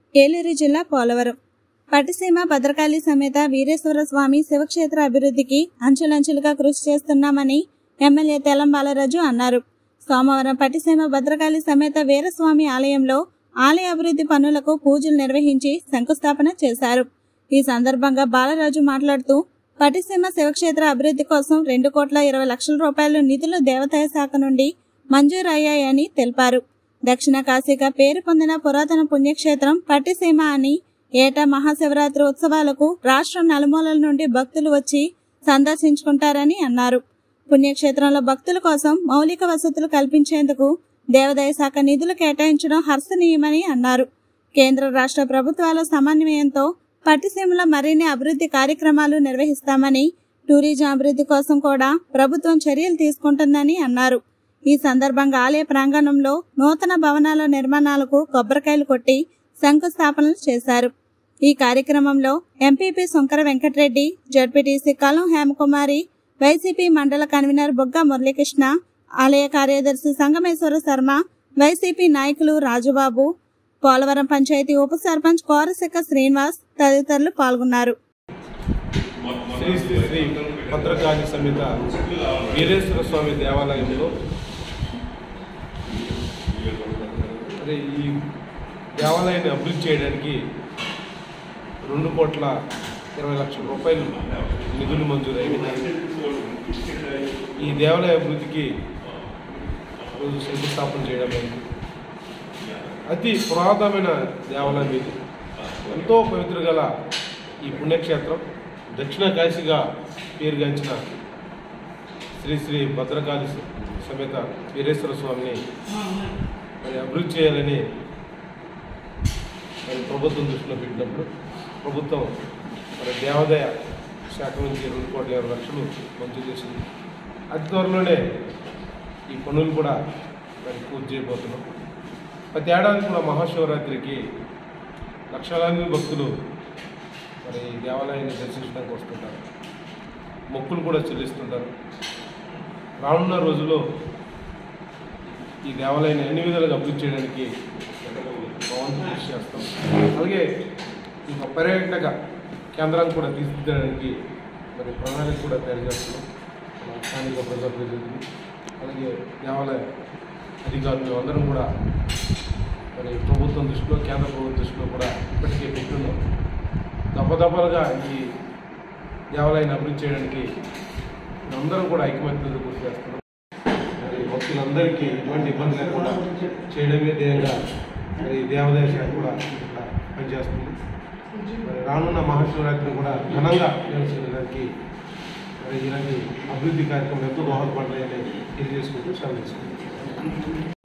ఏలూరు జిల్లా పోలవరం పట్టిసీమ భద్రకాళి సమేత వీరేశ్వర స్వామి శివక్షేత్ర అభివృద్ధికి అంచులంచులుగా కృషి చేస్తున్నామని ఎమ్మెల్యే తెలం బాలరాజు అన్నారు సోమవారం పట్టిసీమ భద్రకాళి సమేత వీరస్వామి ఆలయంలో ఆలయ అభివృద్ధి పనులకు పూజలు నిర్వహించి శంకుస్థాపన చేశారు ఈ సందర్భంగా బాలరాజు మాట్లాడుతూ పట్టిసీమ శివక్షేత్ర అభివృద్ధి కోసం రెండు కోట్ల ఇరవై లక్షల రూపాయల నిధులు దేవాదాయ శాఖ నుండి మంజూరు అయ్యాయని తెలిపారు దక్షిణ కాశీగా పేరు పొందిన పురాతన పుణ్యక్షేత్రం పట్టిసీమ అని ఏటా మహాశివరాత్రి ఉత్సవాలకు రాష్ట్రం నలుమూలల నుండి భక్తులు వచ్చి సందర్శించుకుంటారని అన్నారు పుణ్యక్షేత్రంలో భక్తుల కోసం మౌలిక వసతులు కల్పించేందుకు దేవాదాయ శాఖ నిధులు కేటాయించడం హర్షణీయమని అన్నారు కేంద్ర రాష్ట్ర ప్రభుత్వాల సమన్వయంతో పట్టిసీమలో మరిన్ని అభివృద్ధి కార్యక్రమాలు నిర్వహిస్తామని టూరిజం అభివృద్ధి కోసం కూడా ప్రభుత్వం చర్యలు తీసుకుంటుందని అన్నారు ఈ సందర్భంగా ఆలయ ప్రాంగణంలో నూతన భవనాల నిర్మాణాలకు కొబ్బరికాయలు కొట్టి శంకుస్థాపనలు చేశారు ఈ కార్యక్రమంలో MPP Shankara Venkatareddy ZPTC Kalam Hemakumari YCP మండల కన్వీనర్ బొగ్గ మురళీకృష్ణ ఆలయ కార్యదర్శి సంగమేశ్వర శర్మ వైసీపీ నాయకులు రాజుబాబు పోలవరం పంచాయతీ ఉప సర్పంచ్ కోరశెక్క శ్రీనివాస్ తదితరులు పాల్గొన్నారు శ్రీ శ్రీ శ్రీ భద్రకాళి సమేత వీరేశ్వర స్వామి దేవాలయంలో అదే ఈ దేవాలయాన్ని అభివృద్ధి చేయడానికి రెండు కోట్ల ఇరవై లక్షల రూపాయలు నిధులు మంజూరైనాయి ఈ దేవాలయ అభివృద్ధికి రోజు శంకుస్థాపన చేయడం అయింది అతి పురాతనమైన దేవాలయం ఇది ఎంతో పవిత్ర గల ఈ పుణ్యక్షేత్రం దక్షిణ కాశీగా పేరుగాంచిన శ్రీ శ్రీ భద్రకాళి సమేత వీరేశ్వర స్వామిని మరి అభివృద్ధి చేయాలని మరి ప్రభుత్వం దృష్టిలో పెట్టినప్పుడు ప్రభుత్వం మరి దేవాదాయ శాఖ నుంచి రెండు కోట్ల ఇరవై లక్షలు మంజూరు చేసింది అతి త్వరలోనే ఈ పనులు కూడా మరి పూర్తి చేయబోతున్నాం ప్రతి ఏడాది కూడా మహాశివరాత్రికి లక్షలాది భక్తులు మరి ఈ దేవాలయాన్ని దర్శించడానికి వస్తుంటారు మొక్కులు కూడా చెల్లిస్తుంటారు రానున్న రోజుల్లో ఈ దేవాలయాన్ని అన్ని విధాలుగా అభివృద్ధి చేయడానికి భగవంతు కృషి చేస్తాం అలాగే ఈ పర్యాటక కేంద్రాన్ని కూడా తీర్చిదిద్దడానికి మరి ప్రణాళిక కూడా తయారు చేస్తున్నాం మన స్థానిక ప్రజాప్రతినిధులు అలాగే దేవాలయ అధికారులు అందరం కూడా మరి ప్రభుత్వం దృష్టిలో కేంద్ర ప్రభుత్వం దృష్టిలో కూడా ఇప్పటికే పెట్టున్నాం దప్పదప్పలుగా ఈ దేవాలయాన్ని అభివృద్ధి చేయడానికి అందరం కూడా ఐకమత్యంతో కృషి చేస్తున్నాం మరి భక్తులందరికీ ఎటువంటి ఇబ్బంది లేకుండా చేయడమే ధ్యేయంగా మరి దేవాదాయ శాఖ కూడా ఇక్కడ పనిచేస్తుంది మరి రానున్న మహాశివరాత్రిని కూడా ఘనంగా నిర్వహించడానికి మరి ఇలాంటి అభివృద్ధి కార్యక్రమం ఎంతో దోహదపడతాయని తెలియజేసుకుంటూ సెలవు తీసుకుంటాం